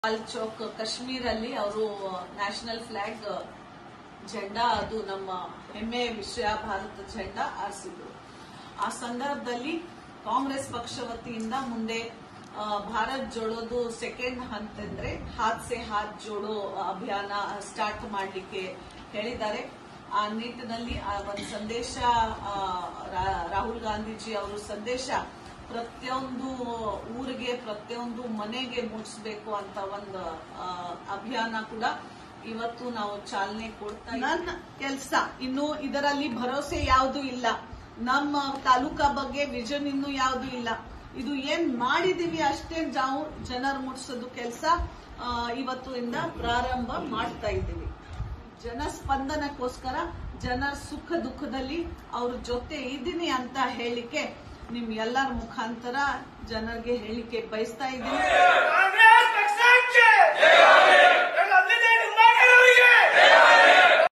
ಲಾಲ್ ಚೌಕ್ ಕಾಶ್ಮೀರಲ್ಲಿ ಅವರು national flag ಜೆಂಡಾ ಅದು ನಮ್ಮ ಹೆಮ್ಮೆ ವಿಷಯ ಭಾರತ ಜೆಂಡಾ ಆರಿಸಿದ್ರು ಆ ಸಂದರ್ಭದಲ್ಲಿ ಕಾಂಗ್ರೆಸ್ ಪಕ್ಷ ವತಿಯಿಂದ ಮುಂದೆ ಆ, ಭಾರತ್ ಜೋಡೋದು ಸೆಕೆಂಡ್ ಹಂತ ಅಂದ್ರೆ ಹಾತ್ ಸೆ ಹಾತ್ ಜೋಡೋ ಅಭಿಯಾನ ಸ್ಟಾರ್ಟ್ ಮಾಡಲಿಕ್ಕೆ ಹೇಳಿದ್ದಾರೆ ಆ ನಿಟ್ಟಿನಲ್ಲಿ ಆ ಒಂದು ಸಂದೇಶ ಆ, ರಾ- ರಾಹುಲ್ ಗಾಂಧೀಜಿ ಅವರು ಸಂದೇಶ ಪ್ರತಿಯೊಂದು ಊರಿಗೆ ಪ್ರತಿಯೊಂದು ಮನೆಗೆ ಮುಟ್ಟಿಸ್ಬೇಕು ಅಂತ ಒಂದು ಆ, ಅಭಿಯಾನ ಕೂಡ ಇವತ್ತು ನಾವು ಚಾಲನೆ ಕೊಡ್ತಾ ನನ್ನ ಕೆಲಸ ಇನ್ನು ಇದರಲ್ಲಿ ಭರವಸೆ ಯಾವುದು ಇಲ್ಲ ನಮ್ಮ ತಾಲೂಕಾ ಬಗ್ಗೆ ವಿಷನ್ ಇನ್ನು ಯಾವುದು ಇಲ್ಲ ಇದು ಏನ್ ಮಾಡಿದೀವಿ ಅಷ್ಟೇ ನಾವು ಜನರು ಮುಟ್ಸೋದು ಕೆಲಸ ಇವತ್ತು ಇಂದ ಪ್ರಾರಂಭ ಮಾಡ್ತಾ ಇದ್ದೀವಿ ಜನಸ್ಪಂದನಕ್ಕೋಸ್ಕರ ಜನರ ಸುಖ ದುಃಖದಲ್ಲಿ ಅವ್ರ ಜೊತೆ ಇದ್ದೀನಿ ಅಂತ ಹೇಳಿಕೆ ನಿಮ್ ಎಲ್ಲರ ಮುಖಾಂತರ ಜನರಿಗೆ ಹೇಳಿಕೆ ಬಯಸ್ತಾ ಇದ್ದೀನಿ ಕಾಂಗ್ರೆಸ್ ಪಕ್ಷ